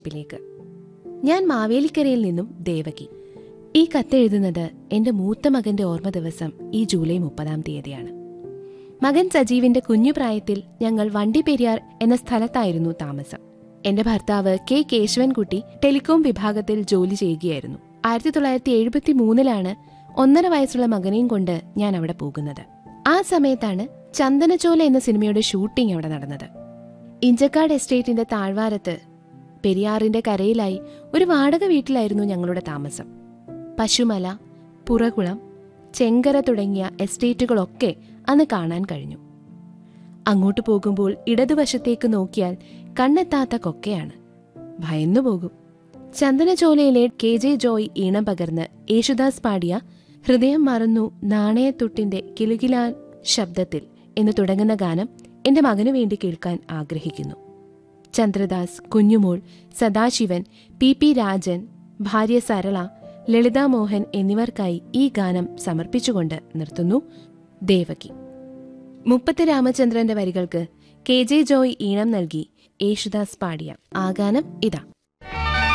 ിലേക്ക് ഞാൻ മാവേലിക്കരയിൽ നിന്നും ദേവകി ഈ കത്തെഴുതുന്നത് എന്റെ മൂത്ത മകന്റെ ഓർമ്മ ദിവസം ഈ ജൂലൈ മുപ്പതാം തീയതിയാണ് മകൻ സജീവിന്റെ കുഞ്ഞു പ്രായത്തിൽ ഞങ്ങൾ വണ്ടിപ്പെരിയാർ എന്ന സ്ഥലത്തായിരുന്നു താമസം എന്റെ ഭർത്താവ് കെ കേശവൻകുട്ടി ടെലികോം വിഭാഗത്തിൽ ജോലി ചെയ്യുകയായിരുന്നു ആയിരത്തി തൊള്ളായിരത്തി എഴുപത്തി മൂന്നിലാണ് ഒന്നര വയസ്സുള്ള മകനെയും കൊണ്ട് ഞാൻ അവിടെ പോകുന്നത് ആ സമയത്താണ് ചന്ദനചോല എന്ന സിനിമയുടെ ഷൂട്ടിംഗ് അവിടെ നടന്നത് ഇഞ്ചക്കാട് എസ്റ്റേറ്റിന്റെ താഴ്വാരത്ത് പെരിയാറിന്റെ കരയിലായി ഒരു വാടക വീട്ടിലായിരുന്നു ഞങ്ങളുടെ താമസം പശുമല പുറകുളം ചെങ്കര തുടങ്ങിയ എസ്റ്റേറ്റുകളൊക്കെ അന്ന് കാണാൻ കഴിഞ്ഞു അങ്ങോട്ട് പോകുമ്പോൾ ഇടതുവശത്തേക്ക് നോക്കിയാൽ കണ്ണെത്താത്ത കൊക്കയാണ് ഭയന്നു പോകും ചന്ദനചോലയിലെ കെ ജെ ജോയ് ഈണം പകർന്ന് യേശുദാസ് പാടിയ ഹൃദയം മറന്നു നാണയത്തുട്ടിന്റെ കിലുകിലാൻ ശബ്ദത്തിൽ എന്ന് തുടങ്ങുന്ന ഗാനം എന്റെ മകനു വേണ്ടി കേൾക്കാൻ ആഗ്രഹിക്കുന്നു ചന്ദ്രദാസ് കുഞ്ഞുമോൾ സദാശിവൻ പി പി രാജൻ ഭാര്യ സരള ലളിതാ മോഹൻ എന്നിവർക്കായി ഈ ഗാനം സമർപ്പിച്ചുകൊണ്ട് നിർത്തുന്നു ദേവകി മുപ്പത്തി രാമചന്ദ്രന്റെ വരികൾക്ക് കെ ജെ ജോയ് ഈണം നൽകി യേശുദാസ് പാടിയ ആ ഗാനം ഇതാ